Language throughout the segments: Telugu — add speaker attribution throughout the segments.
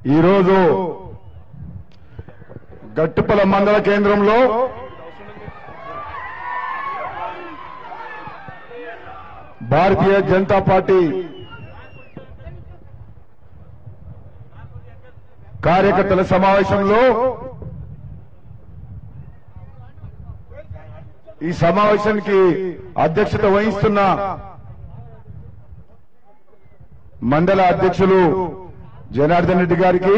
Speaker 1: ఈరోజు గట్టుపల మండల కేంద్రంలో భారతీయ జనతా పార్టీ కార్యకర్తల సమావేశంలో ఈ సమావేశానికి అధ్యక్షత వహిస్తున్న మండల అధ్యక్షులు జనార్దన్ రెడ్డి గారికి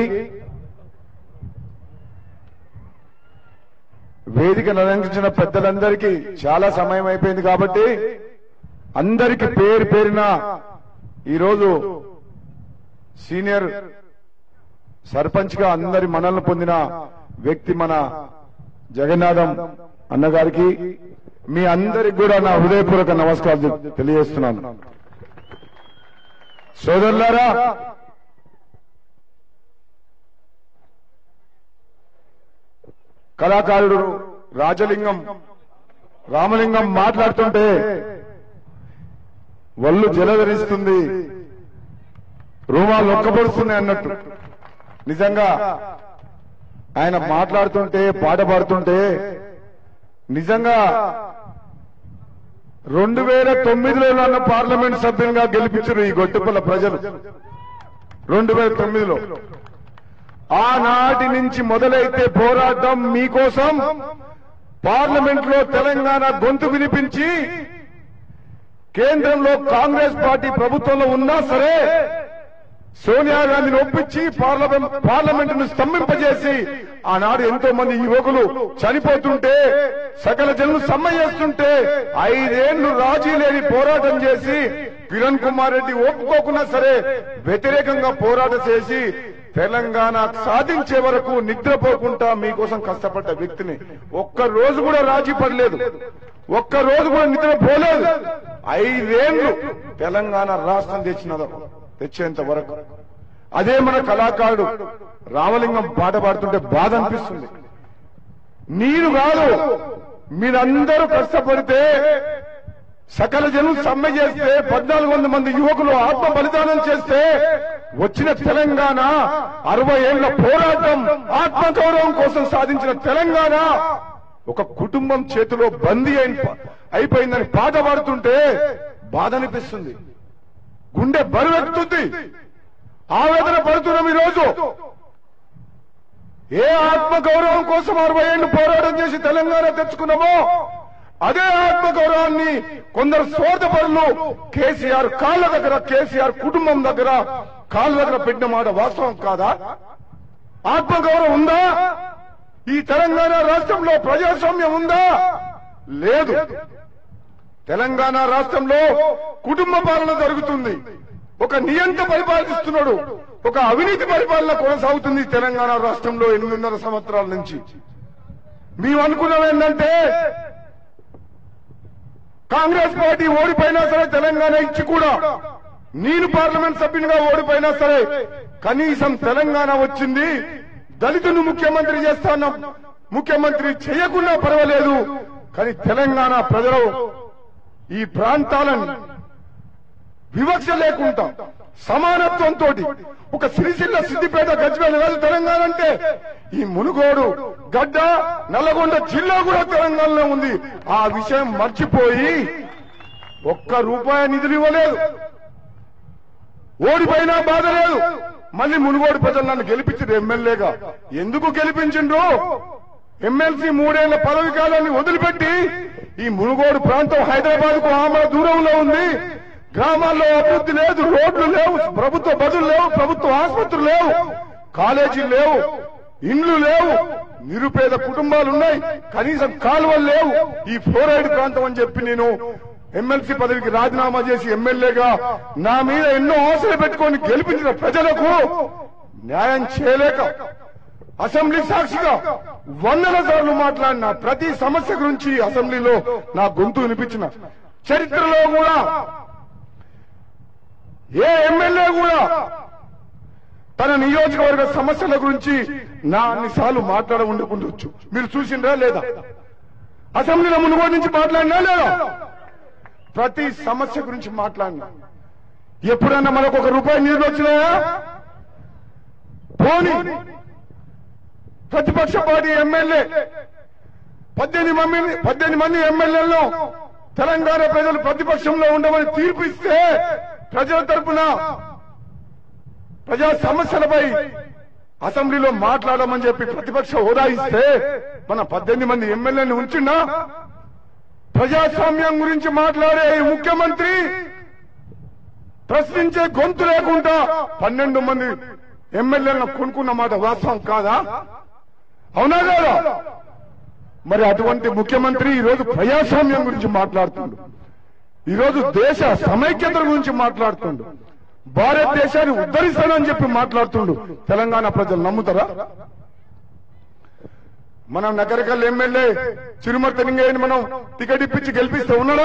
Speaker 1: వేదిక అలంకరించిన పెద్దలందరికీ చాలా సమయం అయిపోయింది కాబట్టి అందరికి పేరు పేరిన ఈరోజు సీనియర్ సర్పంచ్ గా అందరి మనల్ని పొందిన వ్యక్తి మన జగన్నాథం అన్నగారికి మీ అందరికి కూడా నా హృదయపూర్వక నమస్కారాలు తెలియజేస్తున్నాను సోదరులారా కళాకారుడు రాజలింగం రామలింగం మాట్లాడుతుంటే వల్లు జలధరిస్తుంది రూమాలు నొక్కబడుతున్నాయి అన్నట్టు నిజంగా ఆయన మాట్లాడుతుంటే పాట పాడుతుంటే నిజంగా రెండు వేల తొమ్మిదిలో నన్ను పార్లమెంట్ సభ్యునిగా గెలిపించారు ఈ గొట్టుపల్ల ప్రజలు రెండు వేల తొమ్మిదిలో ఆనాటి నుంచి మొదలైతే పోరాటం మీకోసం పార్లమెంట్ లో తెలంగాణ గొంతు వినిపించి కేంద్రంలో కాంగ్రెస్ పార్టీ ప్రభుత్వంలో ఉన్నా సరే సోనియా గాంధీని ఒప్పించి పార్లమెంట్ పార్లమెంట్ ను స్తంభింపజేసి ఆనాడు ఎంతో మంది యువకులు చనిపోతుంటే సకల జనులు సమ్మె చేస్తుంటే ఐదేళ్లు రాజీ లేని పోరాటం చేసి కిరణ్ కుమార్ రెడ్డి ఒప్పుకోకున్నా సరే వ్యతిరేకంగా పోరాటం చేసి తెలంగాణ సాధించే వరకు నిద్రపోకుండా మీకోసం కష్టపడ్డ వ్యక్తిని ఒక్క రోజు కూడా రాజీ పడలేదు ఒక్క రోజు కూడా నిద్రపోలేదు ఐదేళ్లు తెలంగాణ రాష్ట్రం తెచ్చినది తెచ్చేంత వరకు అదే మన కళాకారుడు రామలింగం పాట పాడుతుంటే బాధ అనిపిస్తుంది నేను కాదు మీరందరూ కష్టపడితే సకల జనం సమ్మె చేస్తే పద్నాలుగు వందల మంది యువకులు ఆత్మ బలిదానం చేస్తే వచ్చిన తెలంగాణ అరవై ఏళ్ల పోరాటం ఆత్మగౌరవం కోసం సాధించిన తెలంగాణ ఒక కుటుంబం చేతిలో బందీ అయిన అయిపోయిందని పాట పాడుతుంటే బాధ అనిపిస్తుంది గుండె బరువెక్కుతుంది ఆవేదన పడుతున్నాం ఈరోజు ఏ ఆత్మ గౌరవం కోసం అరవై ఏళ్ళు పోరాటం చేసి తెలంగాణ తెచ్చుకున్నామో అదే ఆత్మ గౌరవాన్ని కొందరు స్వార్థపరులు కేసీఆర్ కాళ్ళ దగ్గర కేసీఆర్ కుటుంబం దగ్గర కాళ్ళ దగ్గర పెట్టిన మాట వాస్తవం కాదా ఆత్మ గౌరవం ఉందా ఈ తెలంగాణ రాష్ట్రంలో ప్రజాస్వామ్యం ఉందా లేదు తెలంగాణ రాష్ట్రంలో కుటుంబ పాలన జరుగుతుంది ఒక నియంత పరిపాలిస్తున్నాడు ఒక అవినీతి పరిపాలన కొనసాగుతుంది తెలంగాణ రాష్ట్రంలో ఎనిమిదిన్నర సంవత్సరాల నుంచి మేము అనుకున్నాం ఏంటంటే కాంగ్రెస్ పార్టీ ఓడిపోయినా సరే తెలంగాణ ఇచ్చి కూడా నేను పార్లమెంట్ సభ్యునిగా ఓడిపోయినా సరే కనీసం తెలంగాణ వచ్చింది దళితుని ముఖ్యమంత్రి చేస్తాను ముఖ్యమంత్రి చేయకుండా పర్వాలేదు కానీ తెలంగాణ ప్రజలు ఈ ప్రాంతాలను వివక్ష లేకుండా సమానత్వంతో ఒక సిరిసిల్ల సిద్దిపేట గజ్వేల్ కాదు తెలంగాణ అంటే ఈ మునుగోడు గడ్డ నల్లగొండ జిల్లా కూడా తెలంగాణలో ఉంది ఆ విషయం మర్చిపోయి ఒక్క రూపాయి నిధులు ఇవ్వలేదు ఓడిపోయినా బాధ లేదు మళ్ళీ మునుగోడు ప్రజలు నన్ను గెలిపించారు ఎమ్మెల్యేగా ఎందుకు గెలిపించిండ్రు ఎమ్మెల్సీ మూడేళ్ల పదవి కాలాన్ని వదిలిపెట్టి ఈ మునుగోడు ప్రాంతం హైదరాబాద్ కు ఆమె దూరంలో ఉంది గ్రామాల్లో అభివృద్ధి లేదు రోడ్లు లేవు ప్రభుత్వ బదులు లేవు ప్రభుత్వ ఆసుపత్రులు లేవు కాలేజీలు లేవు ఇండ్లు లేవు నిరుపేద కుటుంబాలు ఉన్నాయి కనీసం కాలువలు లేవు ఈ ఫ్లోరైడ్ ప్రాంతం అని చెప్పి నేను ఎమ్మెల్సీ పదవికి రాజీనామా చేసి ఎమ్మెల్యేగా నా మీద ఎన్నో ఆశలు పెట్టుకొని గెలిపించిన ప్రజలకు న్యాయం చేయలేక అసెంబ్లీ సాక్షిగా వందల సార్లు మాట్లాడిన ప్రతి సమస్య గురించి అసెంబ్లీలో నా గొంతు వినిపించిన చరిత్రలో కూడా ఏ ఎమ్మెల్యే కూడా తన నియోజకవర్గ సమస్యల గురించి నా అన్నిసార్లు మాట్లాడ ఉండకుండొచ్చు మీరు చూసిండ్రా లేదా అసెంబ్లీలో మునుగోడు నుంచి మాట్లాడినా లేదా ప్రతి సమస్య గురించి మాట్లాడినా ఎప్పుడన్నా మనకు ఒక రూపాయి నీళ్ళు వచ్చినాయా పోని ప్రతిపక్ష పార్టీ ఎమ్మెల్యే పద్దెనిమిది మంది పద్దెనిమిది మంది ఎమ్మెల్యేలను తెలంగాణ ప్రజలు ప్రతిపక్షంలో ఉండమని తీర్పు ఇస్తే ప్రజల తరపున ప్రజా సమస్యలపై అసెంబ్లీలో మాట్లాడమని చెప్పి ప్రతిపక్ష హోదా ఇస్తే మన పద్దెనిమిది మంది ఎమ్మెల్యేని ఉంచిండా ప్రజాస్వామ్యం గురించి మాట్లాడే ఈ ముఖ్యమంత్రి ప్రశ్నించే గొంతు లేకుండా పన్నెండు మంది ఎమ్మెల్యేలను కొనుక్కున్న మాట వాస్తవం కాదా అవునా కాదా మరి అటువంటి ముఖ్యమంత్రి ఈ రోజు ప్రజాస్వామ్యం గురించి మాట్లాడుతుండు ఈ రోజు దేశ సమైక్యత గురించి మాట్లాడుతుండు భారతదేశాన్ని ఉద్ధరిస్తానని చెప్పి మాట్లాడుతుండు తెలంగాణ ప్రజలు నమ్ముతారా మనం నగరకల్ ఎమ్మెల్యే చిరుమర్తి లింగయ్యని మనం టికెట్ ఇప్పించి గెలిపిస్తే ఉన్నాడా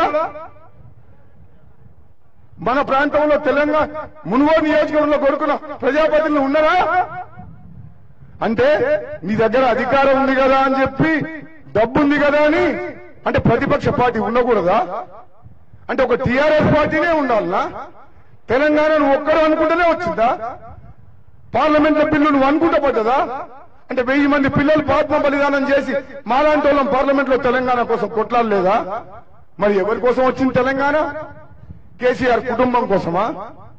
Speaker 1: మన ప్రాంతంలో తెలంగాణ మునుగోడు నియోజకవర్గంలో కొడుకున్న ప్రజాప్రతినిధులు ఉన్నారా అంటే మీ దగ్గర అధికారం ఉంది కదా అని చెప్పి డబ్బు ఉంది కదా అని అంటే ప్రతిపక్ష పార్టీ ఉండకూడదా అంటే ఒక టీఆర్ఎస్ పార్టీనే ఉండాలనా తెలంగాణను ఒక్కరు అనుకుంటేనే వచ్చిందా పార్లమెంట్ లో బిల్లు నువ్వు అనుకుంటా పడ్డదా అంటే వెయ్యి మంది పిల్లలు పాత్మ బలిదానం చేసి మాలాంటి వాళ్ళం పార్లమెంట్ లో తెలంగాణ కోసం కొట్లాడలేదా మరి ఎవరి కోసం వచ్చింది తెలంగాణ కేసీఆర్ కుటుంబం కోసమా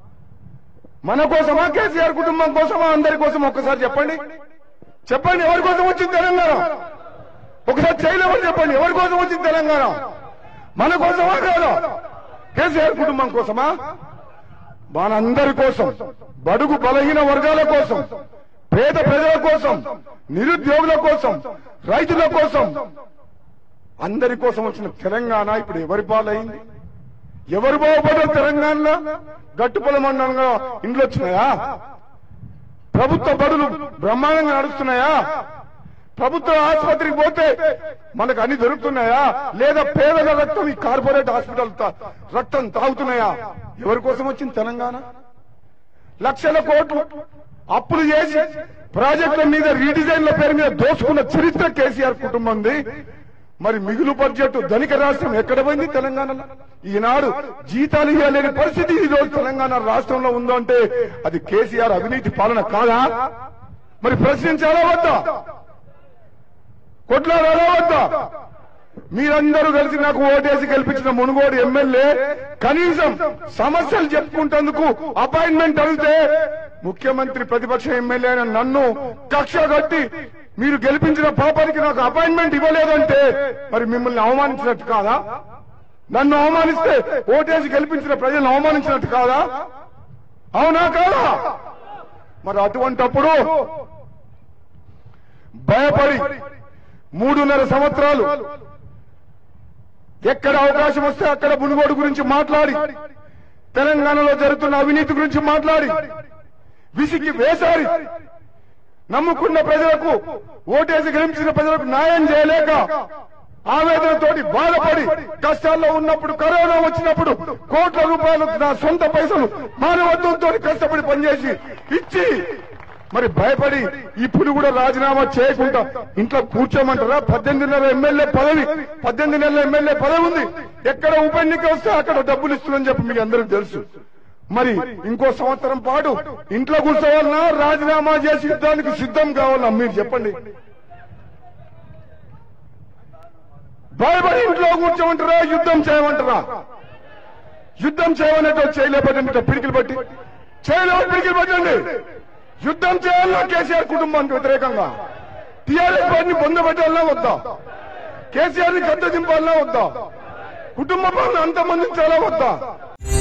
Speaker 1: మన కోసమా కేసీఆర్ కుటుంబం కోసమా అందరి కోసం ఒక్కసారి చెప్పండి చెప్పండి ఎవరి కోసం వచ్చింది తెలంగాణ ఒకసారి చేయలేమని చెప్పండి ఎవరి కోసం వచ్చింది తెలంగాణ మన కోసమా కాదా కేసీఆర్ కుటుంబం కోసమా మనందరి కోసం బడుగు బలహీన వర్గాల కోసం పేద ప్రజల కోసం నిరుద్యోగుల కోసం రైతుల కోసం అందరి కోసం వచ్చిన తెలంగాణ ఇప్పుడు ఎవరి పాలైంది ఎవరు బాగుపడ్డారు తెలంగాణలో గట్టుపొల మండలంలో ఇండ్లు వచ్చినాయా ప్రభుత్వ బడులు బ్రహ్మాండంగా నడుస్తున్నాయా ప్రభుత్వ ఆసుపత్రికి పోతే మనకు అన్ని దొరుకుతున్నాయా లేదా పేదల రక్తం ఈ కార్పొరేట్ హాస్పిటల్ తా- రక్తం తాగుతున్నాయా ఎవరి కోసం వచ్చింది తెలంగాణ లక్షల కోట్లు అప్పులు చేసి ప్రాజెక్టుల మీద రీడిజైన్ల పేరు మీద దోచుకున్న చరిత్ర కేసీఆర్ కుటుంబంది మరి మిగులు బడ్జెట్ ధనిక రాష్ట్రం ఎక్కడ పోయింది తెలంగాణలో ఈనాడు జీతాలు ఇవ్వలేని పరిస్థితి ఈ రోజు తెలంగాణ రాష్ట్రంలో ఉందంటే అది కేసీఆర్ అవినీతి పాలన కాదా మరి ప్రశ్నించాలా వద్దా కొట్లాడాలా వద్దా మీరందరూ కలిసి నాకు ఓటేసి గెలిపించిన మునుగోడు ఎమ్మెల్యే కనీసం సమస్యలు చెప్పుకుంటేందుకు అపాయింట్మెంట్ అడిగితే ముఖ్యమంత్రి ప్రతిపక్ష ఎమ్మెల్యే అయిన నన్ను కక్ష కట్టి మీరు గెలిపించిన పాపానికి నాకు అపాయింట్మెంట్ ఇవ్వలేదంటే మరి మిమ్మల్ని అవమానించినట్టు కాదా నన్ను అవమానిస్తే ఓటేసి గెలిపించిన ప్రజలను అవమానించినట్టు కాదా అవునా కాదా మరి అటువంటప్పుడు భయపడి మూడున్నర సంవత్సరాలు ఎక్కడ అవకాశం వస్తే అక్కడ మునుగోడు గురించి మాట్లాడి తెలంగాణలో జరుగుతున్న అవినీతి గురించి మాట్లాడి విసికి వేసారి నమ్ముకున్న ప్రజలకు ఓటేసి గెలిపించిన ప్రజలకు న్యాయం చేయలేక ఆవేదనతోటి బాధపడి కష్టాల్లో ఉన్నప్పుడు కరోనా వచ్చినప్పుడు కోట్ల రూపాయలు నా సొంత పైసలు మానవత్వంతో కష్టపడి పనిచేసి ఇచ్చి మరి భయపడి ఇప్పుడు కూడా రాజీనామా చేయకుండా ఇంట్లో కూర్చోమంటారా పద్దెనిమిది నెలల ఎమ్మెల్యే పదవి పద్దెనిమిది నెలల ఎమ్మెల్యే పదవి ఉంది ఎక్కడ ఉప ఎన్నిక వస్తే అక్కడ డబ్బులు ఇస్తుందని చెప్పి మీకు అందరికి తెలుసు మరి ఇంకో సంవత్సరం పాటు ఇంట్లో కూర్చోవాలన్నా రాజీనామా చేసి యుద్ధానికి సిద్ధం కావాలన్నా మీరు చెప్పండి భయపడి ఇంట్లో కూర్చోమంటారా యుద్ధం చేయమంటారా యుద్ధం చేయమనేటో చేయలేపటండి పిడికిలు బట్టి చేయలేమని పిడికిలు పట్టండి యుద్ధం చేయాలన్నా కేసీఆర్ కుటుంబానికి వ్యతిరేకంగా టీఆర్ఎస్ పార్టీని పొందబెట్టాలన్నా వద్దా కేసీఆర్ ని గద్ద దింపాలన్నా వద్దా కుటుంబ పాలన అంతమందించాలా వద్దా